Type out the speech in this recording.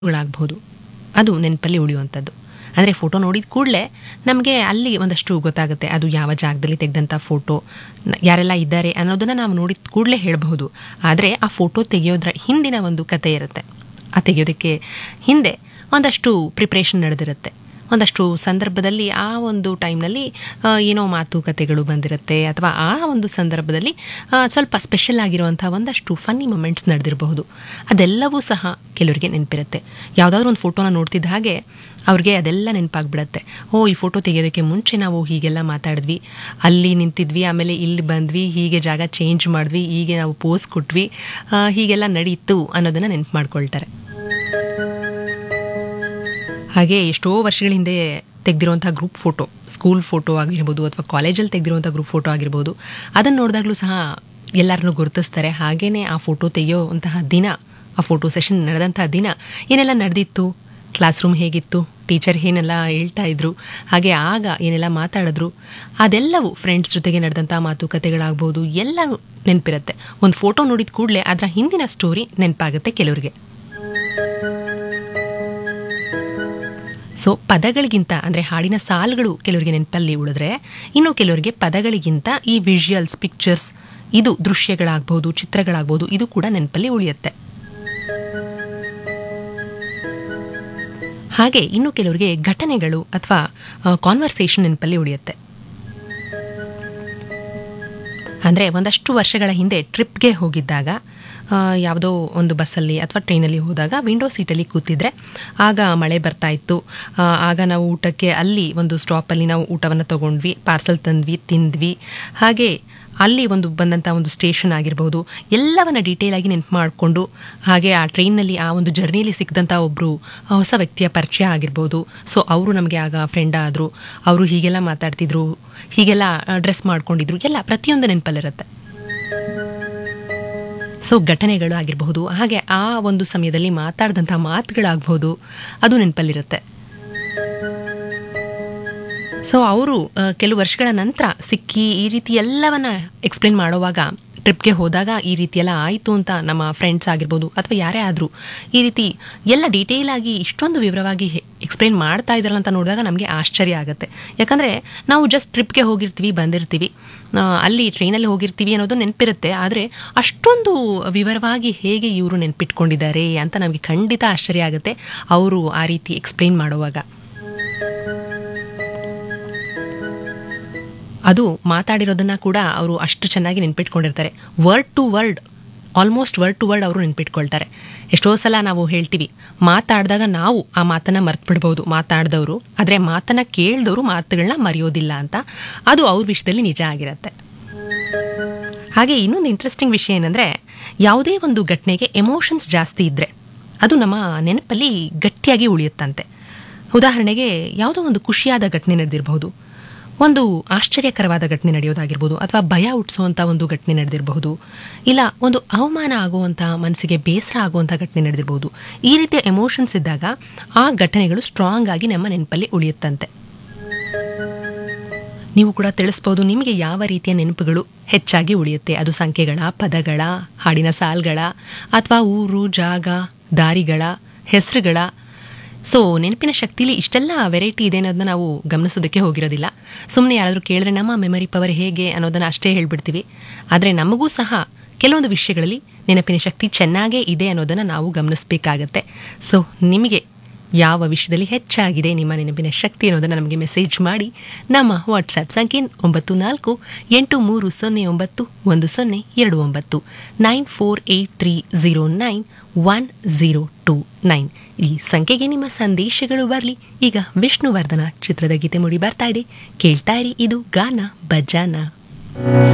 ಗಳಾಗಬಹುದು ಅದು ನೆನಪಲ್ಲಿ ಉಳಿಯುವಂಥದ್ದು ಅಂದರೆ ಫೋಟೋ ನೋಡಿದ ಕೂಡಲೇ ನಮಗೆ ಅಲ್ಲಿ ಒಂದಷ್ಟು ಗೊತ್ತಾಗುತ್ತೆ ಅದು ಯಾವ ಜಾಗದಲ್ಲಿ ತೆಗೆದಂಥ ಫೋಟೋ ಯಾರೆಲ್ಲ ಇದ್ದಾರೆ ಅನ್ನೋದನ್ನು ನಾವು ನೋಡಿದ ಕೂಡಲೇ ಹೇಳಬಹುದು ಆದರೆ ಆ ಫೋಟೋ ತೆಗೆಯೋದ್ರ ಹಿಂದಿನ ಒಂದು ಕತೆ ಇರುತ್ತೆ ಆ ತೆಗೆಯೋದಕ್ಕೆ ಹಿಂದೆ ಒಂದಷ್ಟು ಪ್ರಿಪ್ರೇಷನ್ ನಡೆದಿರುತ್ತೆ ಒಂದಷ್ಟು ಸಂದರ್ಭದಲ್ಲಿ ಆ ಒಂದು ಟೈಮ್ನಲ್ಲಿ ಏನೋ ಮಾತುಕತೆಗಳು ಬಂದಿರುತ್ತೆ ಅಥವಾ ಆ ಒಂದು ಸಂದರ್ಭದಲ್ಲಿ ಆ, ಸ್ವಲ್ಪ ಸ್ಪೆಷಲ್ ಆಗಿರುವಂಥ ಒಂದಷ್ಟು ಫನ್ನಿ ಮೊಮೆಂಟ್ಸ್ ನಡೆದಿರಬಹುದು ಅದೆಲ್ಲವೂ ಸಹ ಕೆಲವರಿಗೆ ನೆನಪಿರುತ್ತೆ ಯಾವುದಾದ್ರೂ ಒಂದು ಫೋಟೋನ ನೋಡ್ತಿದ್ದ ಹಾಗೆ ಅವ್ರಿಗೆ ಅದೆಲ್ಲ ನೆನಪಾಗ್ಬಿಡತ್ತೆ ಓ ಈ ಫೋಟೋ ತೆಗೆಯೋದಕ್ಕೆ ಮುಂಚೆ ನಾವು ಹೀಗೆಲ್ಲ ಮಾತಾಡಿದ್ವಿ ಅಲ್ಲಿ ನಿಂತಿದ್ವಿ ಆಮೇಲೆ ಇಲ್ಲಿ ಬಂದ್ವಿ ಹೀಗೆ ಜಾಗ ಚೇಂಜ್ ಮಾಡಿದ್ವಿ ಹೀಗೆ ನಾವು ಪೋಸ್ ಕೊಟ್ವಿ ಆ, ಹೀಗೆಲ್ಲ ನಡೀತು ಅನ್ನೋದನ್ನು ನೆನಪು ಮಾಡ್ಕೊಳ್ತಾರೆ ಹಾಗೆ ಎಷ್ಟೋ ವರ್ಷಗಳ ಹಿಂದೆ ತೆಗೆದಿರುವಂಥ ಗ್ರೂಪ್ ಫೋಟೋ ಸ್ಕೂಲ್ ಫೋಟೋ ಆಗಿರ್ಬೋದು ಅಥವಾ ಕಾಲೇಜಲ್ಲಿ ತೆಗೆದಿರುವಂಥ ಗ್ರೂಪ್ ಫೋಟೋ ಆಗಿರ್ಬೋದು ಅದನ್ನು ನೋಡಿದಾಗಲೂ ಸಹ ಎಲ್ಲರನ್ನೂ ಗುರುತಿಸ್ತಾರೆ ಹಾಗೇನೆ ಆ ಫೋಟೋ ತೆಗೆಯೋವಂತಹ ದಿನ ಆ ಫೋಟೋ ಸೆಷನ್ ನಡೆದಂತಹ ದಿನ ಏನೆಲ್ಲ ನಡೆದಿತ್ತು ಕ್ಲಾಸ್ ರೂಮ್ ಹೇಗಿತ್ತು ಟೀಚರ್ ಏನೆಲ್ಲ ಹೇಳ್ತಾ ಇದ್ರು ಹಾಗೆ ಆಗ ಏನೆಲ್ಲ ಮಾತಾಡಿದ್ರು ಅದೆಲ್ಲವೂ ಫ್ರೆಂಡ್ಸ್ ಜೊತೆಗೆ ನಡೆದಂಥ ಮಾತುಕತೆಗಳಾಗ್ಬೋದು ಎಲ್ಲವೂ ನೆನಪಿರುತ್ತೆ ಒಂದು ಫೋಟೋ ನೋಡಿದ ಕೂಡಲೇ ಅದರ ಹಿಂದಿನ ಸ್ಟೋರಿ ನೆನಪಾಗುತ್ತೆ ಕೆಲವರಿಗೆ ಸೊ ಪದಗಳಿಗಿಂತ ಅಂದರೆ ಹಾಡಿನ ಸಾಲುಗಳು ಕೆಲವರಿಗೆ ನೆನಪಲ್ಲಿ ಉಳಿದ್ರೆ ಇನ್ನು ಕೆಲವರಿಗೆ ಪದಗಳಿಗಿಂತ ಈ ವಿಜುವಲ್ಸ್ ಪಿಕ್ಚರ್ಸ್ ಇದು ದೃಶ್ಯಗಳಾಗ್ಬೋದು ಚಿತ್ರಗಳಾಗ್ಬೋದು ಇದು ಕೂಡ ನೆನಪಲ್ಲಿ ಉಳಿಯುತ್ತೆ ಹಾಗೆ ಇನ್ನು ಕೆಲವರಿಗೆ ಘಟನೆಗಳು ಅಥವಾ ಕಾನ್ವರ್ಸೇಷನ್ ನೆನಪಲ್ಲಿ ಉಳಿಯುತ್ತೆ ಅಂದರೆ ಒಂದಷ್ಟು ವರ್ಷಗಳ ಹಿಂದೆ ಟ್ರಿಪ್ಗೆ ಹೋಗಿದ್ದಾಗ ಆ, ಯಾವುದೋ ಒಂದು ಬಸ್ಸಲ್ಲಿ ಅಥವಾ ಟ್ರೈನಲ್ಲಿ ಹೋದಾಗ ವಿಂಡೋ ಸೀಟಲ್ಲಿ ಕೂತಿದ್ರೆ ಆಗ ಮಳೆ ಬರ್ತಾ ಇತ್ತು ಆ, ಆಗ ನಾವು ಊಟಕ್ಕೆ ಅಲ್ಲಿ ಒಂದು ಸ್ಟಾಪಲ್ಲಿ ನಾವು ಊಟವನ್ನು ತಗೊಂಡ್ವಿ ಪಾರ್ಸಲ್ ತಂದ್ವಿ ತಿಂದ್ವಿ ಹಾಗೆ ಅಲ್ಲಿ ಒಂದು ಬಂದಂಥ ಒಂದು ಸ್ಟೇಷನ್ ಆಗಿರ್ಬೋದು ಎಲ್ಲವನ್ನ ಡೀಟೇಲ್ ಆಗಿ ನೆನಪು ಮಾಡಿಕೊಂಡು ಹಾಗೆ ಆ ಟ್ರೈನ್ನಲ್ಲಿ ಆ ಒಂದು ಜರ್ನಿಯಲ್ಲಿ ಸಿಕ್ಕಿದಂಥ ಒಬ್ಬರು ಹೊಸ ವ್ಯಕ್ತಿಯ ಪರಿಚಯ ಆಗಿರ್ಬೋದು ಸೊ ಅವರು ನಮಗೆ ಆಗ ಫ್ರೆಂಡ್ ಆದರು ಅವರು ಹೀಗೆಲ್ಲ ಮಾತಾಡ್ತಿದ್ರು ಹೀಗೆಲ್ಲ ಡ್ರೆಸ್ ಮಾಡ್ಕೊಂಡಿದ್ರು ಎಲ್ಲ ಪ್ರತಿಯೊಂದು ನೆನಪಲ್ಲಿರುತ್ತೆ ಸೊ ಘಟನೆಗಳು ಆಗಿರಬಹುದು ಹಾಗೆ ಆ ಒಂದು ಸಮಯದಲ್ಲಿ ಮಾತಾಡಿದಂಥ ಮಾತುಗಳಾಗ್ಬೋದು ಅದು ನೆನಪಲ್ಲಿರುತ್ತೆ ಸೊ ಅವರು ಕೆಲವು ವರ್ಷಗಳ ನಂತರ ಸಿಕ್ಕಿ ಈ ರೀತಿ ಎಲ್ಲವನ್ನ ಎಕ್ಸ್ಪ್ಲೇನ್ ಮಾಡುವಾಗ ಟ್ರಿಪ್ಗೆ ಹೋದಾಗ ಈ ರೀತಿ ಎಲ್ಲ ಆಯಿತು ಅಂತ ನಮ್ಮ ಫ್ರೆಂಡ್ಸ್ ಆಗಿರ್ಬೋದು ಅಥವಾ ಯಾರೇ ಆದರೂ ಈ ರೀತಿ ಎಲ್ಲ ಡೀಟೇಲ್ ಆಗಿ ಇಷ್ಟೊಂದು ವಿವರವಾಗಿ ಎಕ್ಸ್ಪ್ಲೇನ್ ಮಾಡ್ತಾ ಇದ್ದಾರಲ್ಲ ಅಂತ ನೋಡಿದಾಗ ನಮಗೆ ಆಶ್ಚರ್ಯ ಆಗುತ್ತೆ ಯಾಕಂದರೆ ನಾವು ಜಸ್ಟ್ ಟ್ರಿಪ್ಗೆ ಹೋಗಿರ್ತೀವಿ ಬಂದಿರ್ತೀವಿ ಆ, ಅಲ್ಲಿ ಟ್ರೈನಲ್ಲಿ ಹೋಗಿರ್ತೀವಿ ಅನ್ನೋದು ನೆನಪಿರುತ್ತೆ ಆದರೆ ಅಷ್ಟೊಂದು ವಿವರವಾಗಿ ಹೇಗೆ ಇವರು ನೆನಪಿಟ್ಕೊಂಡಿದ್ದಾರೆ ಅಂತ ನಮಗೆ ಖಂಡಿತ ಆಶ್ಚರ್ಯ ಆಗುತ್ತೆ ಅವರು ಆ ರೀತಿ ಎಕ್ಸ್ಪ್ಲೇನ್ ಮಾಡುವಾಗ ಅದು ಮಾತಾಡಿರೋದನ್ನ ಕೂಡ ಅವರು ಅಷ್ಟು ಚೆನ್ನಾಗಿ ನೆನ್ಪಿಟ್ಕೊಂಡಿರ್ತಾರೆ word to word almost word to word ಅವರು ನೆನ್ಪಿಟ್ಕೊಳ್ತಾರೆ ಎಷ್ಟೋ ಸಲ ನಾವು ಹೇಳ್ತೀವಿ ಮಾತಾಡಿದಾಗ ನಾವು ಆ ಮಾತನ್ನ ಮರ್ತು ಬಿಡ್ಬೋದು ಮಾತಾಡಿದವರು ಆದರೆ ಮಾತನ್ನ ಕೇಳಿದವರು ಮಾತುಗಳನ್ನ ಮರೆಯೋದಿಲ್ಲ ಅಂತ ಅದು ಅವ್ರ ವಿಷಯದಲ್ಲಿ ನಿಜ ಆಗಿರುತ್ತೆ ಹಾಗೆ ಇನ್ನೊಂದು ಇಂಟ್ರೆಸ್ಟಿಂಗ್ ವಿಷಯ ಏನಂದರೆ ಯಾವುದೇ ಒಂದು ಘಟನೆಗೆ ಎಮೋಷನ್ಸ್ ಜಾಸ್ತಿ ಇದ್ದರೆ ಅದು ನಮ್ಮ ನೆನಪಲ್ಲಿ ಗಟ್ಟಿಯಾಗಿ ಉಳಿಯುತ್ತಂತೆ ಉದಾಹರಣೆಗೆ ಯಾವುದೋ ಒಂದು ಖುಷಿಯಾದ ಘಟನೆ ನಡೆದಿರಬಹುದು ಒಂದು ಆಶ್ಚರ್ಯಕರವಾದ ಘಟನೆ ನಡೆಯೋದಾಗಿರ್ಬೋದು ಅಥವಾ ಭಯ ಹುಟ್ಟಿಸುವಂಥ ಒಂದು ಘಟನೆ ನಡೆದಿರಬಹುದು ಇಲ್ಲ ಒಂದು ಅವಮಾನ ಆಗುವಂಥ ಮನಸ್ಸಿಗೆ ಬೇಸರ ಆಗುವಂಥ ಘಟನೆ ನಡೆದಿರಬಹುದು ಈ ರೀತಿಯ ಎಮೋಷನ್ಸ್ ಇದ್ದಾಗ ಆ ಘಟನೆಗಳು ಸ್ಟ್ರಾಂಗ್ ಆಗಿ ನಮ್ಮ ನೆನಪಲ್ಲಿ ಉಳಿಯುತ್ತಂತೆ ನೀವು ಕೂಡ ತಿಳಿಸ್ಬೋದು ನಿಮಗೆ ಯಾವ ರೀತಿಯ ನೆನಪುಗಳು ಹೆಚ್ಚಾಗಿ ಉಳಿಯುತ್ತೆ ಅದು ಸಂಖ್ಯೆಗಳ ಪದಗಳ ಹಾಡಿನ ಸಾಲ್ಗಳ ಅಥವಾ ಊರು ಜಾಗ ದಾರಿಗಳ ಹೆಸರುಗಳ ಸೊ ನೆನಪಿನ ಶಕ್ತಿಲಿ ಇಷ್ಟೆಲ್ಲ ವೆರೈಟಿ ಇದೆ ಅನ್ನೋದನ್ನ ನಾವು ಗಮನಿಸೋದಕ್ಕೆ ಹೋಗಿರೋದಿಲ್ಲ ಸುಮ್ಮನೆ ಯಾರಾದರೂ ಕೇಳಿದ್ರೆ ನಮ್ಮ ಮೆಮರಿ ಪವರ್ ಹೇಗೆ ಅನ್ನೋದನ್ನ ಅಷ್ಟೇ ಹೇಳ್ಬಿಡ್ತೀವಿ ಆದರೆ ನಮಗೂ ಸಹ ಕೆಲವೊಂದು ವಿಷಯಗಳಲ್ಲಿ ನೆನಪಿನ ಶಕ್ತಿ ಚೆನ್ನಾಗೇ ಇದೆ ಅನ್ನೋದನ್ನು ನಾವು ಗಮನಿಸಬೇಕಾಗತ್ತೆ ಸೊ ನಿಮಗೆ ಯಾವ ವಿಷಯದಲ್ಲಿ ಹೆಚ್ಚಾಗಿದೆ ನಿಮ್ಮ ನೆನಪಿನ ಶಕ್ತಿ ಅನ್ನೋದನ್ನು ನಮಗೆ ಮೆಸೇಜ್ ಮಾಡಿ ನಮ್ಮ ವಾಟ್ಸ್ಆ್ಯಪ್ ಸಂಖ್ಯೆ ಒಂಬತ್ತು ನಾಲ್ಕು ಎಂಟು ಮೂರು ಸೊನ್ನೆ ಒಂಬತ್ತು ಒಂದು ಸೊನ್ನೆ ಎರಡು ಒಂಬತ್ತು nine four eight three zero nine one zero two nine ಈ ಸಂಖ್ಯೆಗೆ ನಿಮ್ಮ ಸಂದೇಶಗಳು ಬರಲಿ ಈಗ ವಿಷ್ಣುವರ್ಧನ ಚಿತ್ರದ ಗೀತೆ ಮೂಡಿ ಬರ್ತಾ ಇದೆ ಕೇಳ್ತಾ ಇರಿ ಇದು ಗಾನ ಬಜಾನ